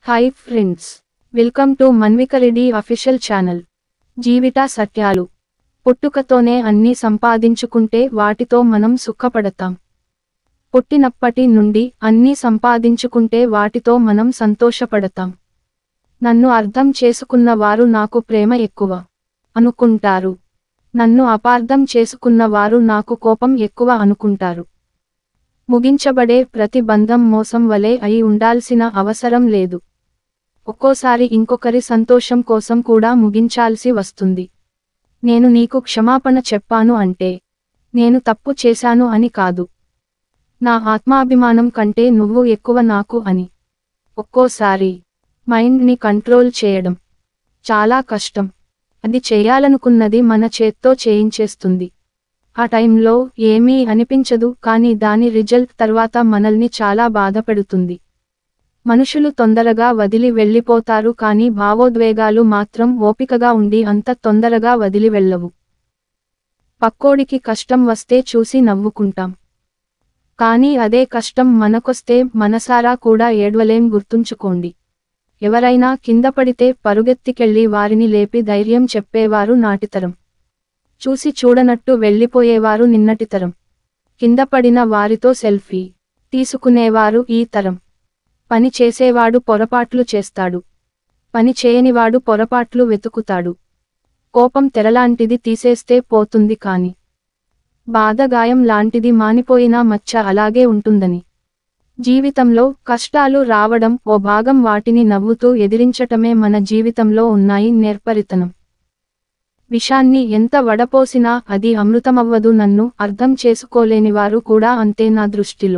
hi friends welcome to Manvikareddy official channel జీవిత సత్యాలు పుట్టుకతోనే అన్నీ సంపాదించుకుంటే వాటితో మనం సుఖపడతాం పుట్టినప్పటి నుండి అన్నీ సంపాదించుకుంటే వాటితో మనం సంతోషపడతాం నన్ను అర్థం చేసుకున్న వారు నాకు ప్రేమ ఎక్కువ అనుకుంటారు నన్ను అపార్థం చేసుకున్న వారు నాకు కోపం ఎక్కువ అనుకుంటారు ముగించబడే ప్రతి బంధం మోసం వలె అయి ఉండాల్సిన అవసరం లేదు ఒక్కోసారి ఇంకొకరి సంతోషం కోసం కూడా ముగించాల్సి వస్తుంది నేను నీకు క్షమాపణ చెప్పాను అంటే నేను తప్పు చేశాను అని కాదు నా ఆత్మాభిమానం కంటే నువ్వు ఎక్కువ నాకు అని ఒక్కోసారి మైండ్ని కంట్రోల్ చేయడం చాలా కష్టం అది చేయాలనుకున్నది మన చేత్తో చేయించేస్తుంది ఆ టైంలో ఏమీ అనిపించదు కానీ దాని రిజల్ట్ తర్వాత మనల్ని చాలా బాధపెడుతుంది మనుషులు తొందరగా వదిలి వెళ్ళిపోతారు కానీ భావోద్వేగాలు మాత్రం ఓపికగా ఉండి అంత తొందరగా వదిలి వెళ్ళవు పక్కోడికి కష్టం వస్తే చూసి నవ్వుకుంటాం కానీ అదే కష్టం మనకొస్తే మనసారా కూడా ఏడ్వలేం గుర్తుంచుకోండి ఎవరైనా కింద పడితే పరుగెత్తికెళ్లి వారిని లేపి ధైర్యం చెప్పేవారు నాటితరం చూసి చూడనట్టు వెళ్ళిపోయేవారు నిన్నటితరం కింద పడిన వారితో సెల్ఫీ తీసుకునేవారు ఈ తరం పని చేసేవాడు పొరపాట్లు చేస్తాడు పని చేయనివాడు పొరపాట్లు వెతుకుతాడు కోపం తెరలాంటిది తీసేస్తే పోతుంది కాని బాధగాయం లాంటిది మానిపోయినా మచ్చ అలాగే ఉంటుందని జీవితంలో కష్టాలు రావడం ఓ భాగం వాటిని నవ్వుతూ ఎదిరించటమే మన జీవితంలో ఉన్నాయి నేర్పరితనం విషాన్ని ఎంత వడపోసినా అది అమృతమవ్వదు నన్ను అర్థం చేసుకోలేనివారు కూడా అంతే నా దృష్టిలో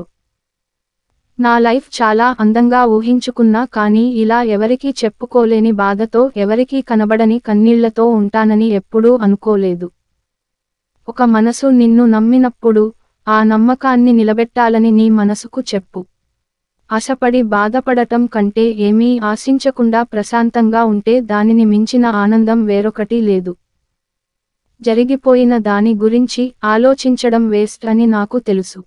నా లైఫ్ చాలా అందంగా ఊహించుకున్నా కానీ ఇలా ఎవరికీ చెప్పుకోలేని బాధతో ఎవరికీ కనబడని కన్నీళ్లతో ఉంటానని ఎప్పుడూ అనుకోలేదు ఒక మనసు నిన్ను నమ్మినప్పుడు ఆ నమ్మకాన్ని నిలబెట్టాలని నీ మనసుకు చెప్పు ఆశపడి బాధపడటం కంటే ఏమీ ఆశించకుండా ప్రశాంతంగా ఉంటే దానిని మించిన ఆనందం వేరొకటి లేదు జరిగిపోయిన దాని గురించి ఆలోచించడం వేస్ట్ అని నాకు తెలుసు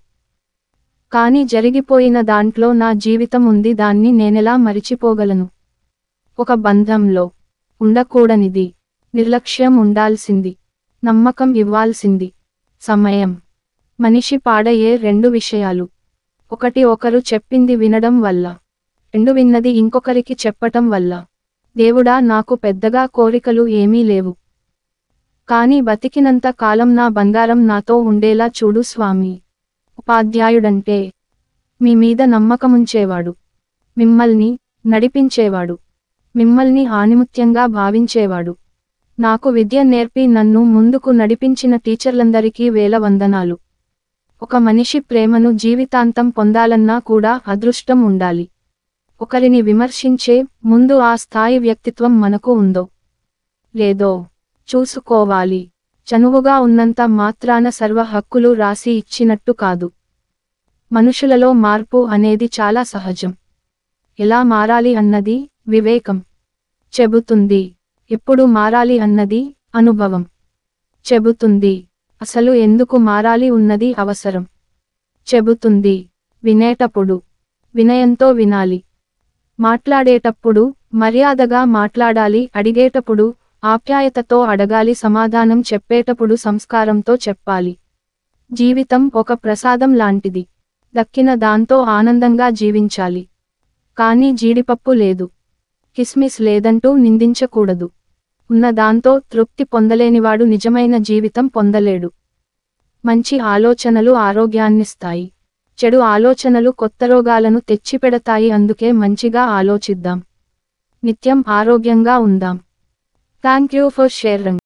కానీ జరిగిపోయిన దాంట్లో నా జీవితం ఉంది దాన్ని నేనెలా మరిచిపోగలను ఒక బంధంలో ఉండకూడనిది నిర్లక్ష్యం ఉండాల్సింది నమ్మకం ఇవ్వాల్సింది సమయం మనిషి పాడయ్యే రెండు విషయాలు ఒకటి ఒకరు చెప్పింది వినడం వల్ల రెండు విన్నది ఇంకొకరికి చెప్పటం వల్ల దేవుడా నాకు పెద్దగా కోరికలు ఏమీ లేవు కాని బతికినంత కాలం నా బంగారం నాతో ఉండేలా చూడు స్వామి ఉపాధ్యాయుడంటే మీ మీద నమ్మకముంచేవాడు మిమ్మల్ని నడిపించేవాడు మిమ్మల్ని ఆనిముత్యంగా భావించేవాడు నాకు విద్య నేర్పి నన్ను ముందుకు నడిపించిన టీచర్లందరికీ వేల వందనాలు ఒక మనిషి ప్రేమను జీవితాంతం పొందాలన్నా కూడా అదృష్టం ఉండాలి ఒకరిని విమర్శించే ముందు ఆ స్థాయి వ్యక్తిత్వం మనకు ఉందో లేదో చూసుకోవాలి చనువుగా ఉన్నంత మాత్రాన సర్వ హక్కులు రాసి ఇచ్చినట్టు కాదు మనుషులలో మార్పు అనేది చాలా సహజం ఎలా మారాలి అన్నది వివేకం చెబుతుంది ఎప్పుడు మారాలి అన్నది అనుభవం చెబుతుంది అసలు ఎందుకు మారాలి ఉన్నది అవసరం చెబుతుంది వినేటప్పుడు వినయంతో వినాలి మాట్లాడేటప్పుడు మర్యాదగా మాట్లాడాలి అడిగేటప్పుడు ఆప్యాయతతో అడగాలి సమాధానం చెప్పేటప్పుడు సంస్కారంతో చెప్పాలి జీవితం ఒక ప్రసాదం లాంటిది దక్కిన దాంతో ఆనందంగా జీవించాలి కానీ జీడిపప్పు లేదు కిస్మిస్ లేదంటూ నిందించకూడదు ఉన్న దాంతో తృప్తి పొందలేనివాడు నిజమైన జీవితం పొందలేడు మంచి ఆలోచనలు ఆరోగ్యాన్నిస్తాయి చెడు ఆలోచనలు కొత్త రోగాలను తెచ్చిపెడతాయి అందుకే మంచిగా ఆలోచిద్దాం నిత్యం ఆరోగ్యంగా ఉందాం థ్యాంక్ యూ ఫర్ షేరింగ్